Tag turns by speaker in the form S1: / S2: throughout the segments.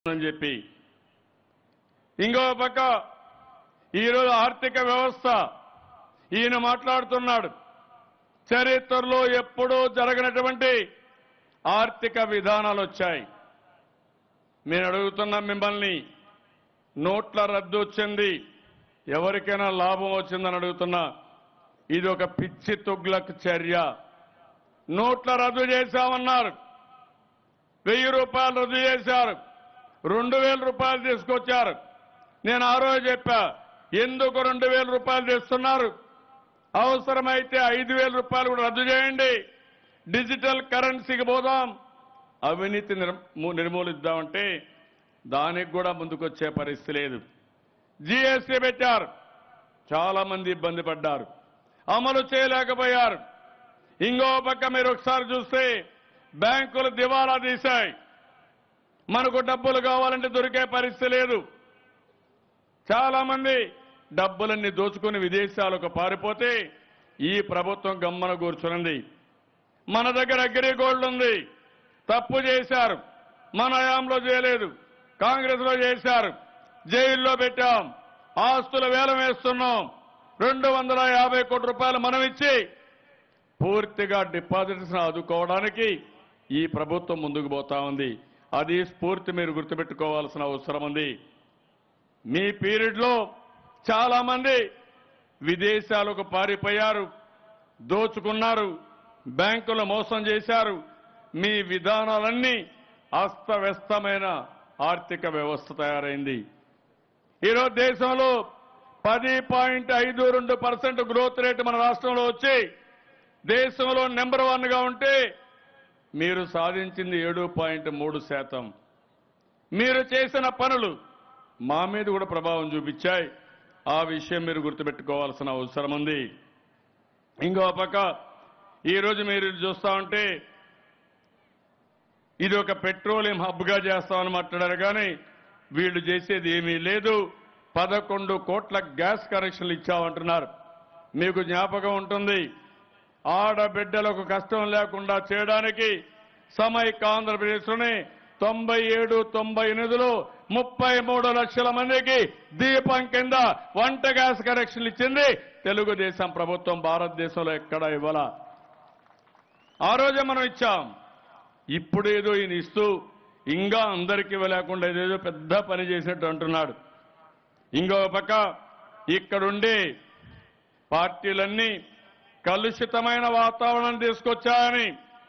S1: అని చెప్పి ఇంకో పక్క ఈరోజు ఆర్థిక వ్యవస్థ ఈయన మాట్లాడుతున్నాడు చరిత్రలో ఎప్పుడూ జరగనటువంటి ఆర్థిక విధానాలు వచ్చాయి నేను అడుగుతున్నా మిమ్మల్ని నోట్ల రద్దు వచ్చింది ఎవరికైనా లాభం వచ్చిందని అడుగుతున్నా ఇది ఒక పిచ్చి తుగ్లక్ చర్య నోట్ల రద్దు చేశామన్నారు వెయ్యి రూపాయలు రద్దు చేశారు రెండు వేల రూపాయలు తీసుకొచ్చారు నేను ఆ రోజు చెప్పా ఎందుకు రెండు వేల రూపాయలు తెస్తున్నారు అవసరమైతే ఐదు వేల రూపాయలు కూడా రద్దు చేయండి డిజిటల్ కరెన్సీకి పోదాం అవినీతి నిర్మూ- నిర్మూలిద్దామంటే దానికి కూడా ముందుకొచ్చే పరిస్థితి లేదు జీఎస్టీ పెట్టారు చాలా మంది ఇబ్బంది పడ్డారు అమలు చేయలేకపోయారు ఇంకో పక్క మీరు ఒకసారి చూస్తే బ్యాంకులు దివాలా తీశాయి మనకు డబ్బులు కావాలంటే దొరికే పరిస్థితి లేదు చాలా మంది డబ్బులన్నీ దోచుకుని విదేశాలకు పారిపోతే ఈ ప్రభుత్వం గమ్మన కూర్చున్నది మన దగ్గర అగ్రిగోల్డ్ ఉంది తప్పు చేశారు మన హయాంలో చేయలేదు కాంగ్రెస్ లో చేశారు జైల్లో పెట్టాం ఆస్తుల వేలం వేస్తున్నాం రెండు వందల యాభై కోట్ల రూపాయలు మనం ఇచ్చి పూర్తిగా డిపాజిట్స్ ఆదుకోవడానికి ఈ ప్రభుత్వం ముందుకు పోతా ఉంది అది స్ఫూర్తి మీరు గుర్తుపెట్టుకోవాల్సిన అవసరం ఉంది మీ పీరియడ్లో చాలా మంది విదేశాలకు పారిపోయారు దోచుకున్నారు బ్యాంకులు మోసం చేశారు మీ విధానాలన్నీ అస్తవ్యస్తమైన ఆర్థిక వ్యవస్థ తయారైంది ఈరోజు దేశంలో పది పాయింట్ ఐదు రెండు పర్సెంట్ గ్రోత్ రేటు మన రాష్ట్రంలో వచ్చి దేశంలో నెంబర్ వన్ గా ఉంటే మీరు సాధించింది ఏడు పాయింట్ మూడు శాతం మీరు చేసిన పనులు మా మీద కూడా ప్రభావం చూపించాయి ఆ విషయం మీరు గుర్తుపెట్టుకోవాల్సిన అవసరం ఉంది ఇంకో పక్క ఈరోజు మీరు చూస్తా ఉంటే ఇది ఒక పెట్రోలియం హబ్గా చేస్తామని మాట్లాడారు కానీ వీళ్ళు చేసేది ఏమీ లేదు పదకొండు కోట్ల గ్యాస్ కనెక్షన్లు ఇచ్చామంటున్నారు మీకు జ్ఞాపకం ఉంటుంది ఆడబిడ్డలకు కష్టం లేకుండా చేయడానికి సమైక్య ఆంధ్రప్రదేశ్లోనే తొంభై ఏడు తొంభై ఎనిమిదిలో ముప్పై మూడు లక్షల మందికి దీపం కింద వంట గ్యాస్ కనెక్షన్లు ఇచ్చింది తెలుగుదేశం ప్రభుత్వం భారతదేశంలో ఎక్కడా ఇవ్వాల ఆ రోజే మనం ఇచ్చాం ఇప్పుడేదో ఈయన ఇస్తూ ఇంకా అందరికీ ఇవ్వలేకుండా ఏదేదో పెద్ద పని చేసినట్టు అంటున్నాడు ఇంకో పక్క ఇక్కడుండే పార్టీలన్నీ కలుషితమైన వాతావరణం తీసుకొచ్చాయని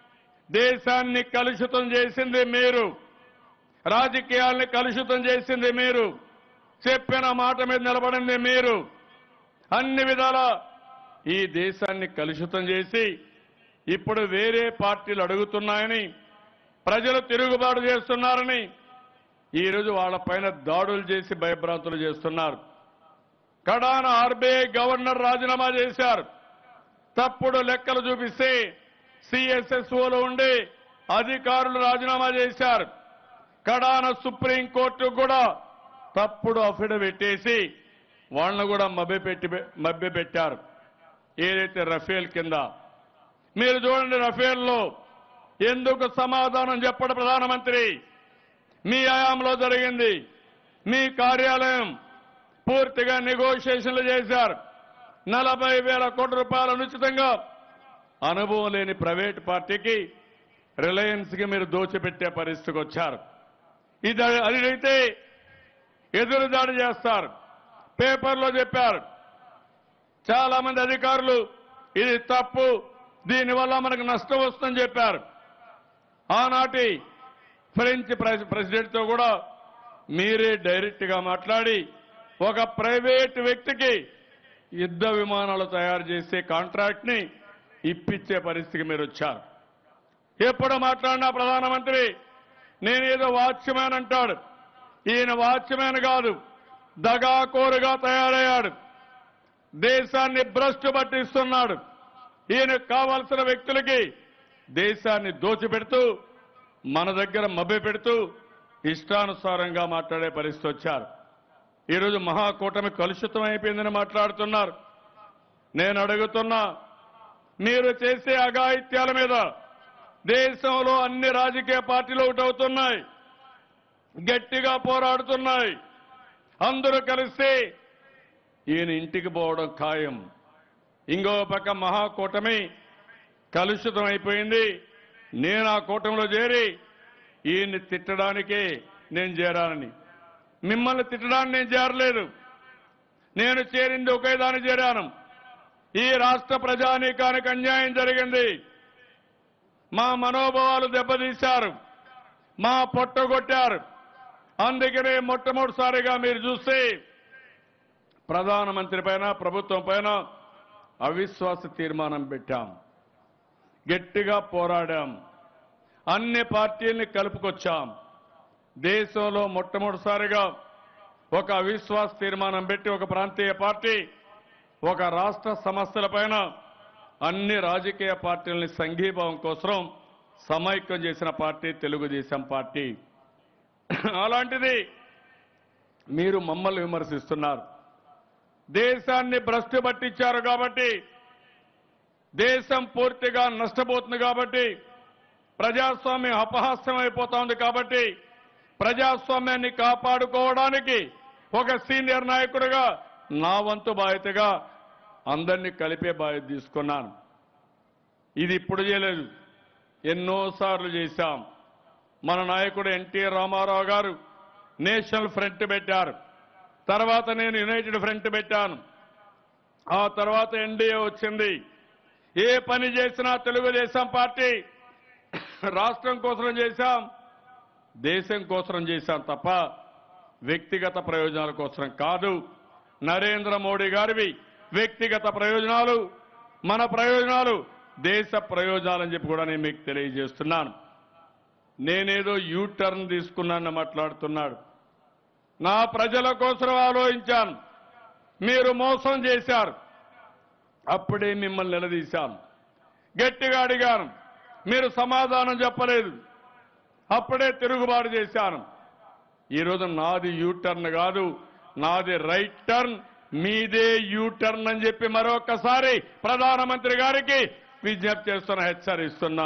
S1: దేశాన్ని కలుషితం చేసింది మీరు రాజకీయాల్ని కలుషితం చేసింది మీరు చెప్పిన మాట మీద నిలబడింది మీరు అన్ని విధాల ఈ దేశాన్ని కలుషితం చేసి ఇప్పుడు వేరే పార్టీలు అడుగుతున్నాయని ప్రజలు తిరుగుబాటు చేస్తున్నారని ఈరోజు వాళ్ళపైన దాడులు చేసి భయభ్రాంతులు చేస్తున్నారు కడాన ఆర్బీఐ గవర్నర్ రాజీనామా చేశారు తప్పుడు లెక్కలు చూపిస్తే సిఎస్ఎస్ఓలో ఉండి అధికారులు రాజీనామా చేశారు కడాన సుప్రీంకోర్టు కూడా తప్పుడు అఫిడవిట్ వేసి వాళ్ళను కూడా మభ్యపెట్టి మభ్యపెట్టారు ఏదైతే రఫేల్ కింద మీరు చూడండి రఫేల్లో ఎందుకు సమాధానం చెప్పడం ప్రధానమంత్రి మీ హయాంలో జరిగింది మీ కార్యాలయం పూర్తిగా నెగోషియేషన్లు చేశారు నలభై వేల కోట్ల రూపాయలు అనుచితంగా అనుభవం లేని ప్రైవేట్ పార్టీకి రిలయన్స్ కి మీరు దోచిపెట్టే పరిస్థితికి వచ్చారు ఇది అదైతే ఎదురుదాడి చేస్తారు పేపర్లో చెప్పారు చాలా మంది అధికారులు ఇది తప్పు దీనివల్ల మనకు నష్టం వస్తుందని చెప్పారు ఆనాటి ఫ్రెంచ్ ప్రెసి- ప్రెసిడెంట్తో కూడా మీరే డైరెక్ట్ గా మాట్లాడి ఒక ప్రైవేట్ వ్యక్తికి యుద్ధ విమానాలు తయారు చేసే కాంట్రాక్ట్ ని ఇప్పించే పరిస్థితికి మీరు వచ్చారు ఎప్పుడు మాట్లాడినా ప్రధానమంత్రి నేనేదో వాచ్మ్యాన్ అంటాడు ఈయన వాచ్మ్యాన్ కాదు దగాకోరుగా తయారయ్యాడు దేశాన్ని భ్రష్టు పట్టిస్తున్నాడు ఈయనకు కావాల్సిన వ్యక్తులకి దేశాన్ని దోచిపెడుతూ మన దగ్గర మభ్య పెడుతూ ఇష్టానుసారంగా మాట్లాడే పరిస్థితి వచ్చారు ఈరోజు మహాకూటమి కలుషితం అయిపోయిందని మాట్లాడుతున్నారు నేను అడుగుతున్నా మీరు చేసే అఘాయిత్యాల మీద దేశంలో అన్ని రాజకీయ పార్టీలు ఒకటవుతున్నాయి గట్టిగా పోరాడుతున్నాయి అందరూ కలిసి ఈయన ఇంటికి పోవడం ఖాయం ఇంకో పక్క మహాకూటమి కలుషితం అయిపోయింది నేను ఆ కూటమిలో చేరి ఈయన్ని తిట్టడానికే నేను చేరానని మిమ్మల్ని తిట్టడానికి నేను చేరలేదు నేను చేరింది ఒకే దాన్ని చేరాను ఈ రాష్ట్ర ప్రజానీకానికి అన్యాయం జరిగింది మా మనోభావాలు దెబ్బతీశారు మా పొట్టగొట్టారు అందుకనే మొట్టమొదటిసారిగా మీరు చూస్తే ప్రధానమంత్రి పైన ప్రభుత్వం పైన అవిశ్వాస తీర్మానం పెట్టాం గట్టిగా పోరాడాం అన్ని పార్టీల్ని కలుపుకొచ్చాం దేశంలో మొట్టమొదటిసారిగా ఒక అవిశ్వాస తీర్మానం పెట్టి ఒక ప్రాంతీయ పార్టీ ఒక రాష్ట్ర సమస్యలపైన అన్ని రాజకీయ పార్టీలని సంఘీభావం కోసం సమైక్యం చేసిన పార్టీ తెలుగుదేశం పార్టీ అలాంటిది మీరు మమ్మల్ని విమర్శిస్తున్నారు దేశాన్ని భ్రష్టు పట్టించారు కాబట్టి దేశం పూర్తిగా నష్టపోతుంది కాబట్టి ప్రజాస్వామ్యం అపహాస్యం అయిపోతోంది కాబట్టి ప్రజాస్వామ్యాన్ని కాపాడుకోవడానికి ఒక సీనియర్ నాయకుడిగా నా వంతు బాధ్యతగా అందరినీ కలిపే బాధ్యత తీసుకున్నాను ఇది ఇప్పుడు చేయలేదు ఎన్నోసార్లు చేశాం మన నాయకుడు ఎన్టీఆర్ రామారావు గారు నేషనల్ ఫ్రంట్ పెట్టారు తర్వాత నేను యునైటెడ్ ఫ్రంట్ పెట్టాను ఆ తర్వాత ఎన్డీఏ వచ్చింది ఏ పని చేసినా తెలుగుదేశం పార్టీ రాష్ట్రం కోసం చేశాం దేశం కోసం చేశాం తప్ప వ్యక్తిగత ప్రయోజనాల కోసం కాదు నరేంద్ర మోడీ గారివి వ్యక్తిగత ప్రయోజనాలు మన ప్రయోజనాలు దేశ ప్రయోజనాలని చెప్పి కూడా నేను మీకు తెలియజేస్తున్నాను నేనేదో యూ టర్న్ తీసుకున్నానని మాట్లాడుతున్నాడు నా ప్రజల కోసం ఆలోచించాను మీరు మోసం చేశారు అప్పుడే మిమ్మల్ని నిలదీశాను గట్టిగా అడిగాను మీరు సమాధానం చెప్పలేదు అప్పుడే తిరుగుబాటు చేశాను ఈరోజు నాది యూ టర్న్ కాదు నాది రైట్ టర్న్ మీదే యూ టర్న్ అని చెప్పి మరొకసారి ప్రధానమంత్రి గారికి విజ్ఞప్తి చేస్తున్నా హెచ్చరిస్తున్నా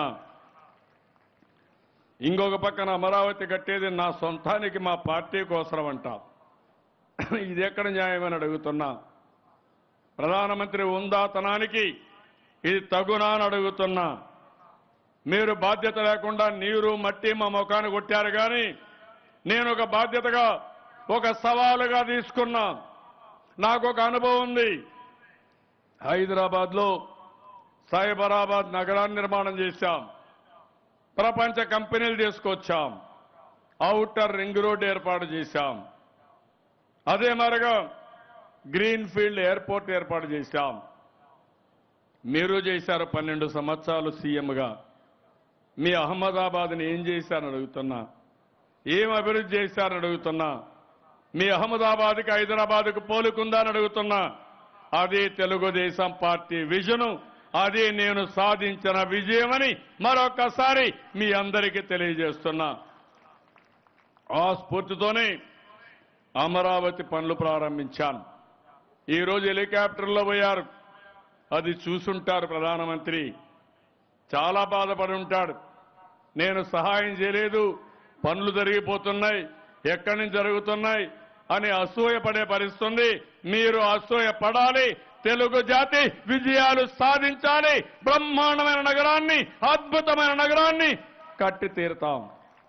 S1: ఇంకొక పక్కన అమరావతి కట్టేది నా సొంతానికి మా పార్టీ కోసరం అంట ఇది ఎక్కడ న్యాయమని అడుగుతున్నా ప్రధానమంత్రి ఉందాతనానికి ఇది తగునా అని అడుగుతున్నా మీరు బాధ్యత లేకుండా నీరు మట్టి మా ముఖాన్ని కొట్టారు కానీ నేను ఒక బాధ్యతగా ఒక సవాలుగా తీసుకున్నా నాకు ఒక అనుభవం ఉంది హైదరాబాద్ లో సైబరాబాద్ నగరాన్ని నిర్మాణం చేశాం ప్రపంచ కంపెనీలు తీసుకొచ్చాం ఔటర్ రింగ్ రోడ్ ఏర్పాటు చేశాం అదే మరగా గ్రీన్ ఫీల్డ్ ఎయిర్పోర్ట్ ఏర్పాటు చేశాం మీరు చేశారు పన్నెండు సంవత్సరాలు సీఎంగా మీ అహ్మదాబాద్ని ఏం చేశారని అడుగుతున్నా ఏం అభివృద్ధి చేశారని అడుగుతున్నా మీ అహ్మదాబాద్కి హైదరాబాద్కు పోలుకుందా అని అడుగుతున్నా అది తెలుగుదేశం పార్టీ విజను అది నేను సాధించిన విజయమని మరొకసారి మీ అందరికీ తెలియజేస్తున్నా ఆ స్ఫూర్తితోనే అమరావతి పనులు ప్రారంభించాను ఈ రోజు హెలికాప్టర్లో పోయారు అది చూసుంటారు ప్రధానమంత్రి చాలా బాధపడి ఉంటాడు నేను సహాయం చేయలేదు పనులు జరిగిపోతున్నాయి ఎక్కడి నుంచి జరుగుతున్నాయి అని అసూయపడే పరిస్థితుంది మీరు అసూయ పడాలి తెలుగు జాతి విజయాలు సాధించాలి బ్రహ్మాండమైన నగరాన్ని అద్భుతమైన నగరాన్ని కట్టి తీరుతాం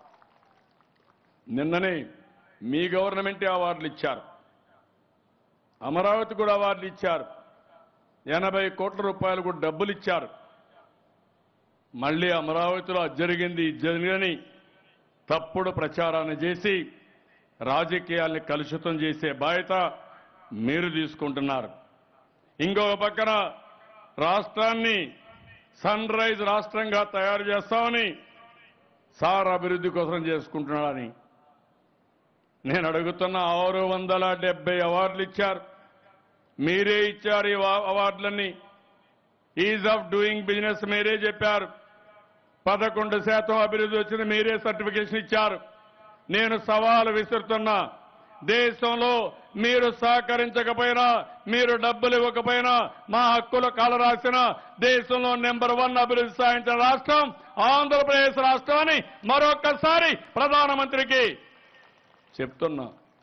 S1: నిన్ననే మీ గవర్నమెంటే అవార్డులు ఇచ్చారు అమరావతి కూడా అవార్డులు ఇచ్చారు ఎనభై కోట్ల రూపాయలు కూడా డబ్బులు ఇచ్చారు మళ్ళీ అమరావతిలో అది జరిగింది ఇది జరిగిందని తప్పుడు ప్రచారాన్ని చేసి రాజకీయాల్ని కలుషితం చేసే బాధ్యత మీరు తీసుకుంటున్నారు ఇంకొక పక్కన రాష్ట్రాన్ని సన్ రైజ్ రాష్ట్రంగా తయారు చేస్తామని సార్ అభివృద్ధి కోసం చేసుకుంటున్నాడని నేను అడుగుతున్న ఆరు వందల డెబ్బై అవార్డులు ఇచ్చారు మీరే ఇచ్చారు ఈ అవా- అవార్డులన్నీ ఈజ్ ఆఫ్ డూయింగ్ బిజినెస్ మీరే చెప్పారు పదకొండు శాతం అభివృద్ధి వచ్చింది మీరే సర్టిఫికేషన్ ఇచ్చారు నేను సవాలు విసురుతున్నా దేశంలో మీరు సహకరించకపోయినా మీరు డబ్బులు ఇవ్వకపోయినా మా హక్కులు కాలరాసిన దేశంలో నెంబర్ వన్ అభివృద్ధి సాధించిన రాష్ట్రం ఆంధ్రప్రదేశ్ రాష్ట్రం అని మరొక్కసారి ప్రధానమంత్రికి చెప్తున్నా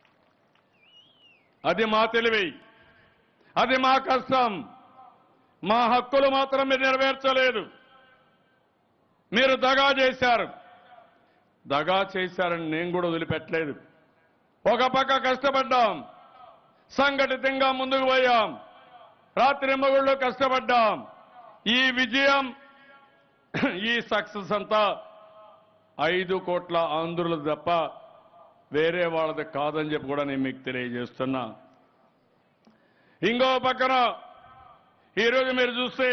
S1: అది మా తెలివి అది మా కష్టం మా హక్కులు మాత్రం మీరు నెరవేర్చలేదు మీరు దగా చేశారు దగా చేశారని నేను కూడా వదిలిపెట్టలేదు ఒక పక్క కష్టపడ్డాం సంఘటితంగా ముందుకు పోయాం రాత్రి మగుళ్ళు కష్టపడ్డాం ఈ విజయం ఈ సక్సెస్ అంతా ఐదు కోట్ల ఆంధ్రులు తప్ప వేరే వాళ్ళది కాదని చెప్పి కూడా నేను మీకు తెలియజేస్తున్నా ఇంకో పక్కన ఈరోజు మీరు చూస్తే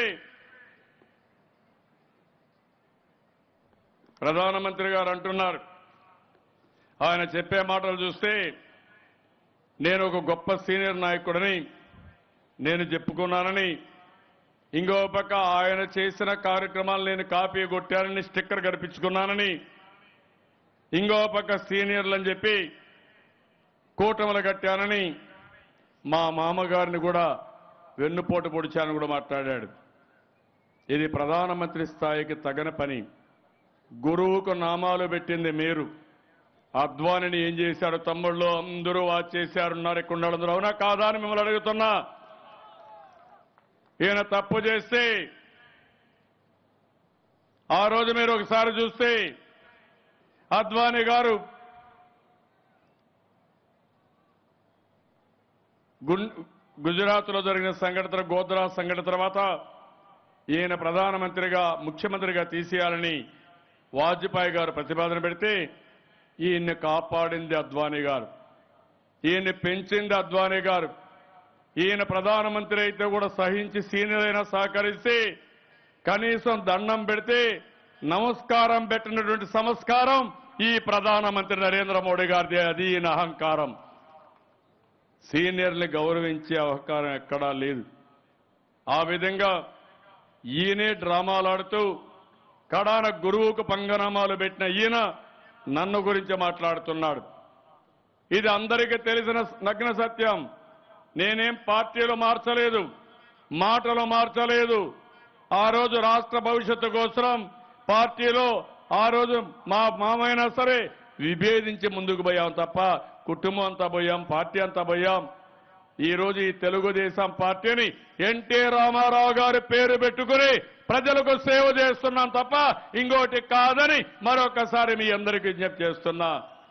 S1: ప్రధానమంత్రి గారు అంటున్నారు ఆయన చెప్పే మాటలు చూస్తే నేను ఒక గొప్ప సీనియర్ నాయకుడిని నేను చెప్పుకున్నానని ఇంకో పక్క ఆయన చేసిన కార్యక్రమాలు నేను కాపీ కొట్టానని స్టిక్కర్ కనిపించుకున్నానని ఇంకో పక్క సీనియర్లు అని చెప్పి కూటములు కట్టానని మా మామగారిని కూడా వెన్నుపోటు పొడిచానని కూడా మాట్లాడాడు ఇది ప్రధానమంత్రి స్థాయికి తగన పని గురువుకు నామాలు పెట్టింది మీరు అద్వానిని ఏం చేశారు తమ్ముళ్ళు అందరూ వాచ్ చేశారు ఉన్నారు ఇక్కడ ఉన్నారు అందరూ అవునా కాదా అని మిమ్మల్ని అడుగుతున్నా ఈయన తప్పు చేస్తే ఆ రోజు మీరు ఒకసారి చూస్తే అద్వానీ గారు గుజరాత్ లో జరిగిన సంఘటన గోద్రా సంఘటన తర్వాత ఈయన ప్రధానమంత్రిగా ముఖ్యమంత్రిగా తీసేయాలని వాజ్పేయి గారు ప్రతిపాదన పెడితే ఈయన్ని కాపాడింది అద్వానీ గారు ఈయన్ని పెంచింది అద్వానీ గారు ఈయన ప్రధానమంత్రి అయితే కూడా సహించి సీనియర్ అయినా సహకరిస్తే కనీసం దండం పెడితే నమస్కారం పెట్టినటువంటి సంస్కారం ఈ ప్రధానమంత్రి నరేంద్ర మోడీ గారిది అది ఈయన అహంకారం సీనియర్ని గౌరవించే అవకాశం ఎక్కడా లేదు ఆ విధంగా ఈయనే డ్రామాలాడుతూ కడాన గురువుకు పంగనామాలు పెట్టిన ఈయన నన్ను గురించి మాట్లాడుతున్నాడు ఇది అందరికీ తెలిసిన నగ్న సత్యం నేనేం పార్టీలు మార్చలేదు మాటలు మార్చలేదు ఆ రోజు రాష్ట్ర భవిష్యత్తు కోసం పార్టీలో ఆ రోజు మా మామైనా సరే విభేదించి ముందుకు పోయాం తప్ప కుటుంబం అంతా పోయాం పార్టీ అంతా పోయాం ఈ రోజు ఈ తెలుగుదేశం పార్టీని ఎన్టీ రామారావు గారి పేరు పెట్టుకుని ప్రజలకు సేవ చేస్తున్నాం తప్ప ఇంకోటి కాదని మరొకసారి మీ అందరికీ విజ్ఞప్తి చేస్తున్నా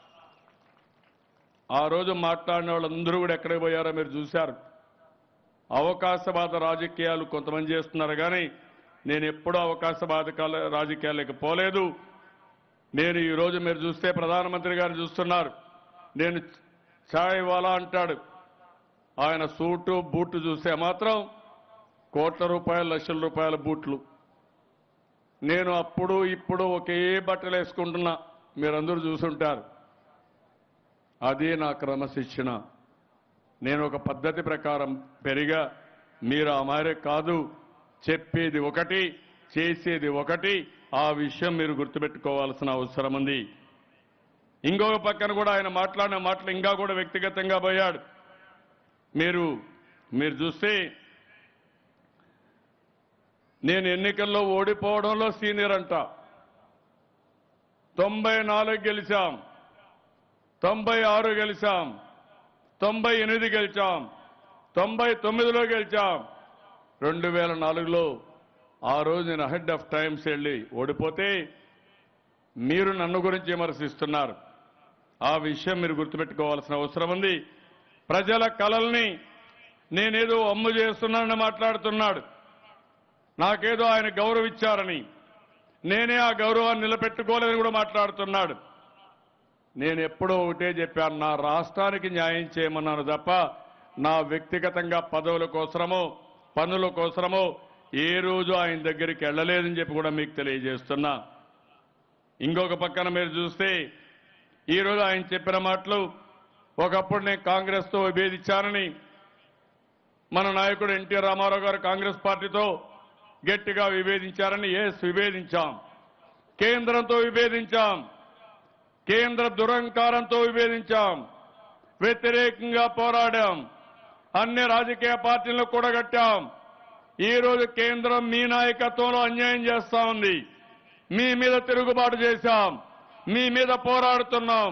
S1: ఆ రోజు మాట్లాడిన వాళ్ళందరూ కూడా ఎక్కడికి పోయారో మీరు చూశారు అవకాశవాద రాజకీయాలు కొంతమంది చేస్తున్నారు కానీ నేను ఎప్పుడూ అవకాశవాద కాల- రాజకీయాలకు పోలేదు నేను ఈ రోజు మీరు చూస్తే ప్రధానమంత్రి గారు చూస్తున్నారు నేను ఛాయ్ వాలా అంటాడు ఆయన సూటు బూటు చూస్తే మాత్రం కోట్ల రూపాయలు లక్షల రూపాయల బూట్లు నేను అప్పుడు ఇప్పుడు ఒకే బట్టలు వేసుకుంటున్నా మీరందరూ చూసుంటారు అది నా క్రమశిక్షణ నేను ఒక పద్ధతి ప్రకారం పెరిగా మీరు ఆ మారే కాదు చెప్పేది ఒకటి చేసేది ఒకటి ఆ విషయం మీరు గుర్తుపెట్టుకోవాల్సిన అవసరం ఉంది ఇంకొక పక్కన కూడా ఆయన మాట్లాడిన మాటలు ఇంకా కూడా వ్యక్తిగతంగా పోయాడు మీరు మీరు చూస్తే నేను ఎన్నికల్లో ఓడిపోవడంలో సీనియర్ అంట తొంభై నాలుగు గెలిచాం తొంభై ఆరు గెలిచాం తొంభై ఎనిమిది గెలిచాం తొంభై తొమ్మిదిలో గెలిచాం రెండు వేల నాలుగులో ఆ రోజు నేను అహెడ్ ఆఫ్ టైమ్స్ వెళ్ళి ఓడిపోతే మీరు నన్ను గురించి విమర్శిస్తున్నారు ఆ విషయం మీరు గుర్తుపెట్టుకోవాల్సిన అవసరం ఉంది ప్రజల కలల్ని నేనేదో అమ్ము చేస్తున్నానని మాట్లాడుతున్నాడు నాకేదో ఆయన గౌరవించారని నేనే ఆ గౌరవాన్ని నిలబెట్టుకోలేదని కూడా మాట్లాడుతున్నాడు నేను ఎప్పుడో ఒకటే చెప్పాను నా రాష్ట్రానికి న్యాయం చేయమన్నాను తప్ప నా వ్యక్తిగతంగా పదవుల కోసమో పనుల కోసమో ఏ రోజు ఆయన దగ్గరికి వెళ్ళలేదని చెప్పి కూడా మీకు తెలియజేస్తున్నా ఇంకొక పక్కన మీరు చూస్తే ఈరోజు ఆయన చెప్పిన మాటలు ఒకప్పుడు నేను కాంగ్రెస్తో విభేదించానని మన నాయకుడు ఎన్టీ రామారావు గారు కాంగ్రెస్ పార్టీతో గట్టిగా విభేదించారని ఎస్ విభేదించాం కేంద్రంతో విభేదించాం కేంద్ర దురంకారంతో విభేదించాం వ్యతిరేకంగా పోరాడాం అన్ని రాజకీయ పార్టీలను కూడగట్టాం ఈ రోజు కేంద్రం మీ నాయకత్వంలో అన్యాయం చేస్తా ఉంది మీ మీద తిరుగుబాటు చేశాం మీ మీద పోరాడుతున్నాం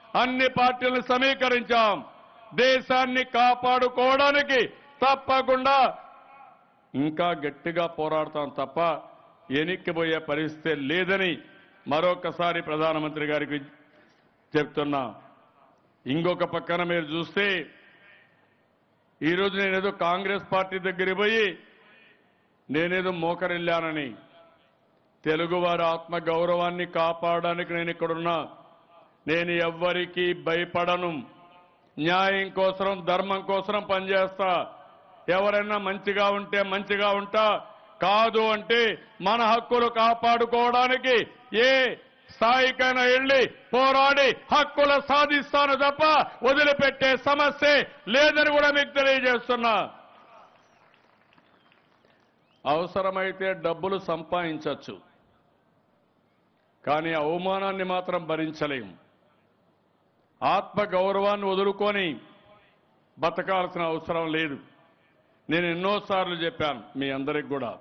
S1: అన్ని పార్టీలను సమీకరించాం దేశాన్ని కాపాడుకోవడానికి తప్పకుండా ఇంకా గట్టిగా పోరాడతాం తప్ప ఎనిక్కిపోయే పరిస్థితి లేదని మరొకసారి ప్రధానమంత్రి గారికి చెప్తున్నా ఇంకొక పక్కన మీరు చూస్తే ఈరోజు నేనేదో కాంగ్రెస్ పార్టీ దగ్గరికి పోయి నేనేదో మోకరిల్లానని తెలుగువారి ఆత్మ గౌరవాన్ని కాపాడడానికి నేను ఇక్కడున్నా నేను ఎవ్వరికీ భయపడను న్యాయం కోసం ధర్మం కోసం పనిచేస్తా ఎవరైనా మంచిగా ఉంటే మంచిగా ఉంటా కాదు అంటే మన హక్కులు కాపాడుకోవడానికి ఏ స్థాయికైనా వెళ్ళి పోరాడి హక్కులు సాధిస్తాను తప్ప వదిలిపెట్టే సమస్య లేదని కూడా మీకు తెలియజేస్తున్నా అవసరమైతే డబ్బులు సంపాదించవచ్చు కానీ అవమానాన్ని మాత్రం భరించలేం ఆత్మ గౌరవాన్ని వదులుకొని బతకాల్సిన అవసరం లేదు నేను ఎన్నోసార్లు చెప్పాను మీ అందరికి కూడా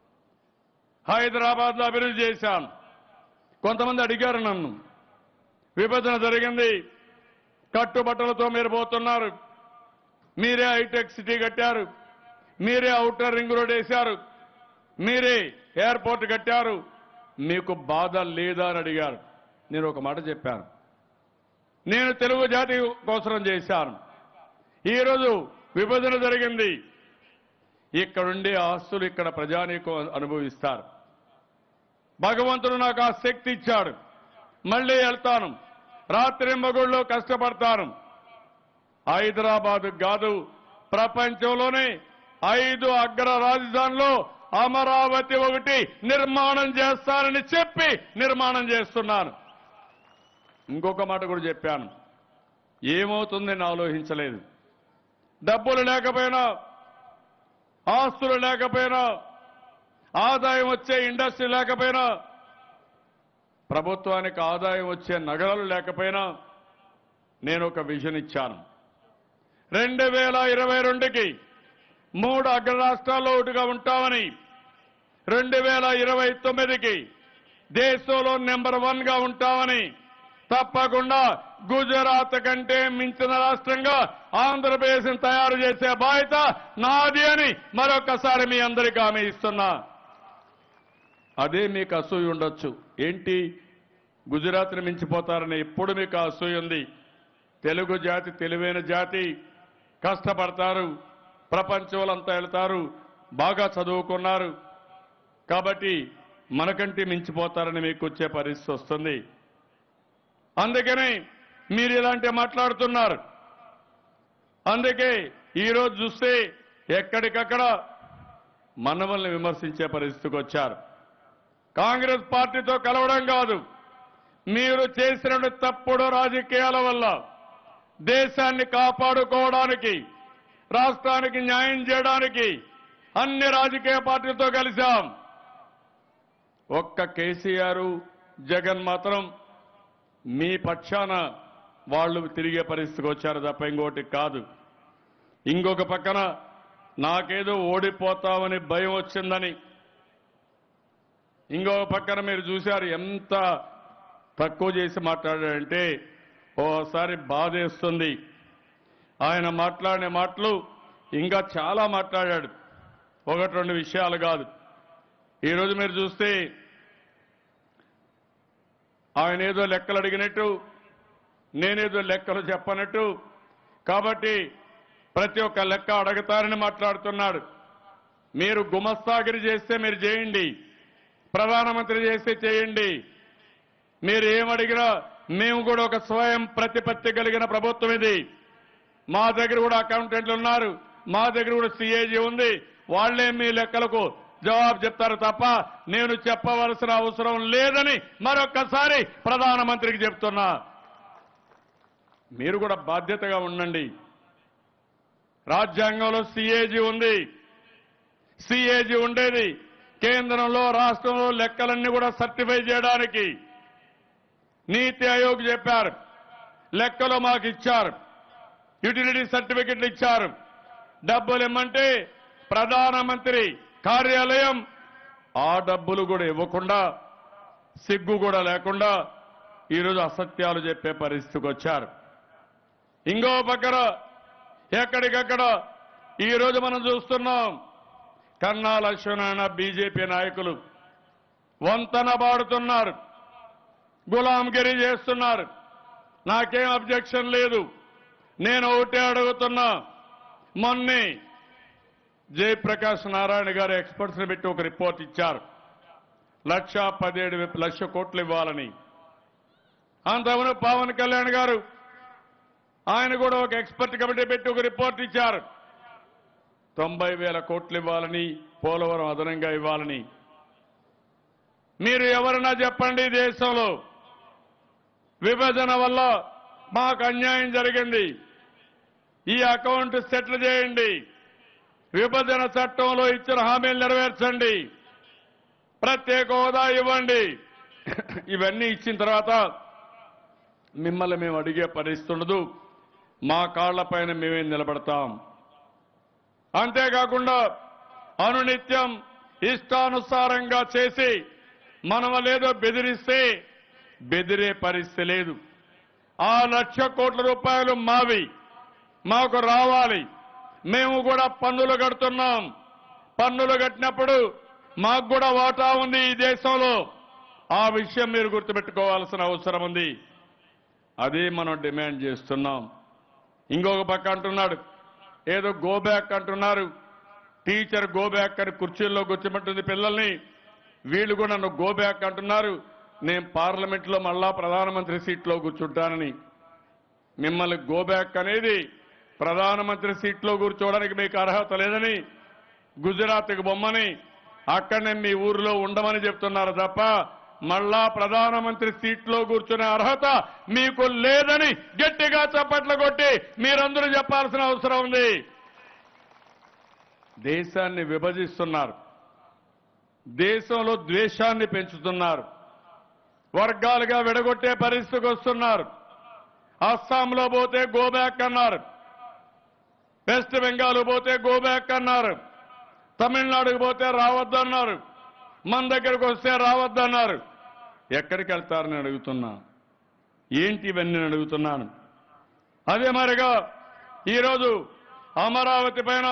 S1: హైదరాబాద్లో అభివృద్ధి చేశాను కొంతమంది అడిగారు నన్ను విభజన జరిగింది కట్టుబట్టలతో మీరు పోతున్నారు మీరే హైటెక్ సిటీ కట్టారు మీరే అవుటర్ రింగ్ రోడ్ వేశారు మీరే ఎయిర్పోర్ట్ కట్టారు మీకు బాధ లేదా అని అడిగారు నేను ఒక మాట చెప్పాను నేను తెలుగు జాతి కోసం చేశాను ఈరోజు విభజన జరిగింది ఇక్కడుండే ఆస్తులు ఇక్కడ ప్రజానీకం అనుభవిస్తారు భగవంతుడు నాకు ఆ శక్తి ఇచ్చాడు మళ్ళీ వెళ్తాను రాత్రి మగుళ్ళలో కష్టపడతాను హైదరాబాద్ కాదు ప్రపంచంలోనే ఐదు అగ్ర రాజధానిలో అమరావతి ఒకటి నిర్మాణం చేస్తానని చెప్పి నిర్మాణం చేస్తున్నాను ఇంకొక మాట కూడా చెప్పాను ఏమవుతుందని ఆలోచించలేదు డబ్బులు లేకపోయినా ఆస్తులు లేకపోయినా ఆదాయం వచ్చే ఇండస్ట్రీ లేకపోయినా ప్రభుత్వానికి ఆదాయం వచ్చే నగరాలు లేకపోయినా నేను ఒక విజన్ ఇచ్చాను రెండు వేల ఇరవై రెండుకి మూడు అగ్ర రాష్ట్రాల్లో ఒకటిగా ఉంటామని రెండు వేల ఇరవై తొమ్మిదికి దేశంలో నెంబర్ వన్ గా ఉంటామని తప్పకుండా గుజరాత్ కంటే మించిన రాష్ట్రంగా ఆంధ్రప్రదేశ్ తయారు చేసే బాధ్యత నాది అని మరొకసారి మీ అందరికీ హామీ ఇస్తున్నా అదే మీకు అసూయ ఉండొచ్చు ఏంటి గుజరాత్ని మించిపోతారని ఎప్పుడు మీకు ఆ అసూయ ఉంది తెలుగు జాతి తెలివైన జాతి కష్టపడతారు ప్రపంచంలో అంతా వెళ్తారు బాగా చదువుకున్నారు కాబట్టి మనకంటే మించిపోతారని మీకు వచ్చే పరిస్థితి వస్తుంది అందుకని మీరు ఇలాంటి మాట్లాడుతున్నారు అందుకే ఈరోజు చూస్తే ఎక్కడికక్కడ మనవల్ని విమర్శించే పరిస్థితికి వచ్చారు కాంగ్రెస్ పార్టీతో కలవడం కాదు మీరు చేసిన తప్పుడు రాజకీయాల వల్ల దేశాన్ని కాపాడుకోవడానికి రాష్ట్రానికి న్యాయం చేయడానికి అన్ని రాజకీయ పార్టీలతో కలిశాం ఒక్క కేసీఆర్ జగన్ మాత్రం మీ పక్షాన వాళ్ళు తిరిగే పరిస్థితికి వచ్చారు తప్ప ఇంకోటి కాదు ఇంకొక పక్కన నాకేదో ఓడిపోతామని భయం వచ్చిందని ఇంకొక పక్కన మీరు చూశారు ఎంత తక్కువ చేసి మాట్లాడాడంటే ఓసారి బాధేస్తుంది ఆయన మాట్లాడిన మాటలు ఇంకా చాలా మాట్లాడాడు ఒకటి రెండు విషయాలు కాదు ఈరోజు మీరు చూస్తే ఆయన ఏదో లెక్కలు అడిగినట్టు నేనేదో లెక్కలు చెప్పనట్టు కాబట్టి ప్రతి ఒక్క లెక్క అడగతారని మాట్లాడుతున్నాడు మీరు గుమస్తాగిరి చేస్తే మీరు చేయండి ప్రధానమంత్రి చేస్తే చేయండి మీరు ఏమడిగినా మేము కూడా ఒక స్వయం ప్రతిపత్తి కలిగిన ప్రభుత్వం ఇది మా దగ్గర కూడా అకౌంటెంట్లు ఉన్నారు మా దగ్గర కూడా సిఏజీ ఉంది వాళ్లే మీ లెక్కలకు జవాబు చెప్తారు తప్ప నేను చెప్పవలసిన అవసరం లేదని మరొక్కసారి ప్రధానమంత్రికి చెప్తున్నా మీరు కూడా బాధ్యతగా ఉండండి రాజ్యాంగంలో సిఏజీ ఉంది సిఏజీ ఉండేది కేంద్రంలో రాష్ట్రంలో లెక్కలన్నీ కూడా సర్టిఫై చేయడానికి నీతి ఆయోగ్ చెప్పారు లెక్కలు మాకు ఇచ్చారు యుటిలిటీ సర్టిఫికెట్లు ఇచ్చారు డబ్బులు ఇమ్మంటే ప్రధానమంత్రి కార్యాలయం ఆ డబ్బులు కూడా ఇవ్వకుండా సిగ్గు కూడా లేకుండా ఈరోజు అసత్యాలు చెప్పే పరిస్థితికి వచ్చారు ఇంకో పక్కన ఎక్కడికక్కడ ఈరోజు మనం చూస్తున్నాం కన్నా లక్ష్మణ బీజేపీ నాయకులు వంతన పాడుతున్నారు గులాంగిరి చేస్తున్నారు నాకేం అబ్జెక్షన్ లేదు నేను ఒకటే అడుగుతున్నా మొన్నే జయప్రకాష్ నారాయణ గారు ఎక్స్పర్ట్స్ ని పెట్టి ఒక రిపోర్ట్ ఇచ్చారు లక్ష పదిహేడు వే- లక్ష కోట్లు ఇవ్వాలని అంతకుముందు పవన్ కళ్యాణ్ గారు ఆయన కూడా ఒక ఎక్స్పర్ట్ కమిటీ పెట్టి ఒక రిపోర్ట్ ఇచ్చారు తొంభై వేల కోట్లు ఇవ్వాలని పోలవరం అదనంగా ఇవ్వాలని మీరు ఎవరన్నా చెప్పండి ఈ దేశంలో విభజన వల్ల మాకు అన్యాయం జరిగింది ఈ అకౌంట్ సెటిల్ చేయండి విభజన చట్టంలో ఇచ్చిన హామీలు నెరవేర్చండి ప్రత్యేక హోదా ఇవ్వండి ఇవన్నీ ఇచ్చిన తర్వాత మిమ్మల్ని మేము అడిగే పరిస్థితి ఉండదు మా కాళ్లపైన మేమే నిలబడతాం అంతేకాకుండా అనునిత్యం ఇష్టానుసారంగా చేసి మనం లేదో బెదిరిస్తే బెదిరే పరిస్థితి లేదు ఆ లక్ష కోట్ల రూపాయలు మావి మాకు రావాలి మేము కూడా పన్నులు కడుతున్నాం పన్నులు కట్టినప్పుడు మాకు కూడా వాటా ఉంది ఈ దేశంలో ఆ విషయం మీరు గుర్తుపెట్టుకోవాల్సిన అవసరం ఉంది అదే మనం డిమాండ్ చేస్తున్నాం ఇంకొక పక్క అంటున్నాడు ఏదో గో బ్యాక్ అంటున్నారు టీచర్ గో బ్యాక్ అని కుర్చీల్లో కూర్చోబెట్టింది పిల్లల్ని వీళ్ళు కూడా నన్ను గో బ్యాక్ అంటున్నారు నేను పార్లమెంట్లో మళ్ళా ప్రధానమంత్రి సీట్లో కూర్చుంటానని మిమ్మల్ని గో బ్యాక్ అనేది ప్రధానమంత్రి సీట్లో కూర్చోవడానికి మీకు అర్హత లేదని గుజరాత్కి బొమ్మని అక్కడనే మీ ఊరిలో ఉండమని చెప్తున్నారు తప్ప మళ్ళా ప్రధానమంత్రి సీట్లో కూర్చునే అర్హత మీకు లేదని గట్టిగా చప్పట్లు కొట్టి మీరందరూ చెప్పాల్సిన అవసరం ఉంది దేశాన్ని విభజిస్తున్నారు దేశంలో ద్వేషాన్ని పెంచుతున్నారు వర్గాలుగా విడగొట్టే పరిస్థితికి వస్తున్నారు అస్సాంలో పోతే గోబ్యాక్ అన్నారు వెస్ట్ బెంగాల్ పోతే గోబ్యాక్ అన్నారు తమిళనాడుకు పోతే రావద్దన్నారు మన దగ్గరకు వస్తే రావద్దన్నారు ఎక్కడికి వెళ్తారని అడుగుతున్నా ఏంటి ఇవన్నీ నేను అడుగుతున్నాను అదే మరిగా ఈరోజు అమరావతి పైన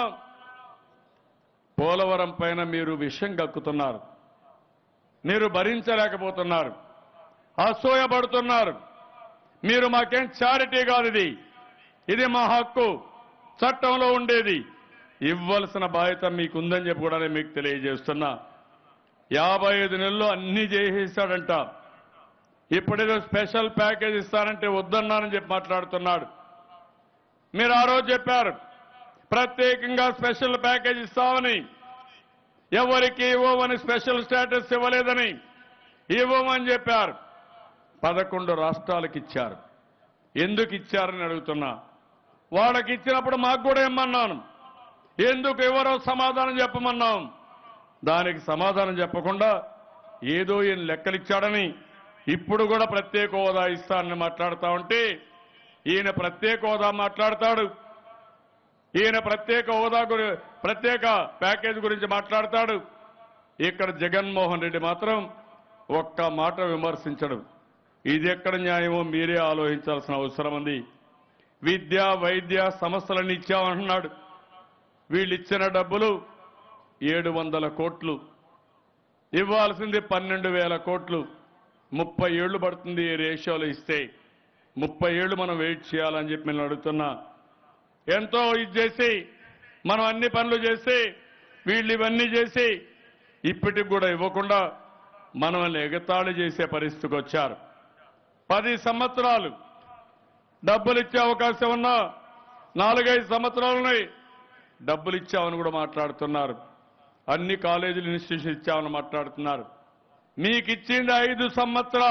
S1: పోలవరం పైన మీరు విషం కక్కుతున్నారు మీరు భరించలేకపోతున్నారు అసూయపడుతున్నారు మీరు మాకేం చారిటీ కాదు ఇది ఇది మా హక్కు చట్టంలో ఉండేది ఇవ్వాల్సిన బాధ్యత మీకుందని చెప్పి కూడా నేను మీకు తెలియజేస్తున్నా యాభై ఐదు నెలలు అన్ని చేసేసాడంట ఇప్పుడేదో స్పెషల్ ప్యాకేజ్ ఇస్తానంటే వద్దన్నానని చెప్పి మాట్లాడుతున్నాడు మీరు ఆ రోజు చెప్పారు ప్రత్యేకంగా స్పెషల్ ప్యాకేజ్ ఇస్తామని ఎవరికి ఇవ్వమని స్పెషల్ స్టేటస్ ఇవ్వలేదని ఇవ్వమని చెప్పారు పదకొండు రాష్ట్రాలకు ఇచ్చారు ఎందుకు ఇచ్చారని అడుగుతున్నా వాళ్ళకి ఇచ్చినప్పుడు మాకు కూడా ఇమ్మన్నాను ఎందుకు ఎవరో సమాధానం చెప్పమన్నాం దానికి సమాధానం చెప్పకుండా ఏదో ఈయన లెక్కలిచ్చాడని ఇప్పుడు కూడా ప్రత్యేక హోదా ఇస్తానని మాట్లాడుతా ఉంటే ఈయన ప్రత్యేక హోదా మాట్లాడతాడు ఈయన ప్రత్యేక హోదా గురి ప్రత్యేక ప్యాకేజ్ గురించి మాట్లాడతాడు ఇక్కడ జగన్మోహన్ రెడ్డి మాత్రం ఒక్క మాట విమర్శించడు ఇది ఎక్కడ న్యాయమో మీరే ఆలోచించాల్సిన అవసరం ఉంది విద్య వైద్య సమస్యలను ఇచ్చామంటున్నాడు వీళ్ళు ఇచ్చిన డబ్బులు ఏడు వందల కోట్లు ఇవ్వాల్సింది పన్నెండు వేల కోట్లు ముప్పై ఏళ్లు పడుతుంది ఈ రేషియోలో ఇస్తే ముప్పై ఏళ్లు మనం వెయిట్ చేయాలని చెప్పి నేను అడుగుతున్నా ఎంతో ఇది చేసి మనం అన్ని పనులు చేసి వీళ్ళు ఇవన్నీ చేసి ఇప్పటికి కూడా ఇవ్వకుండా మనల్ని ఎగతాళి చేసే పరిస్థితికి వచ్చారు పది సంవత్సరాలు డబ్బులు ఇచ్చే అవకాశం ఉన్నా నాలుగైదు సంవత్సరాలని డబ్బులు ఇచ్చామని కూడా మాట్లాడుతున్నారు అన్ని కాలేజీలు ఇన్స్టిట్యూషన్ ఇచ్చామని మాట్లాడుతున్నారు మీకు ఇచ్చింది ఐదు సంవత్సరాలు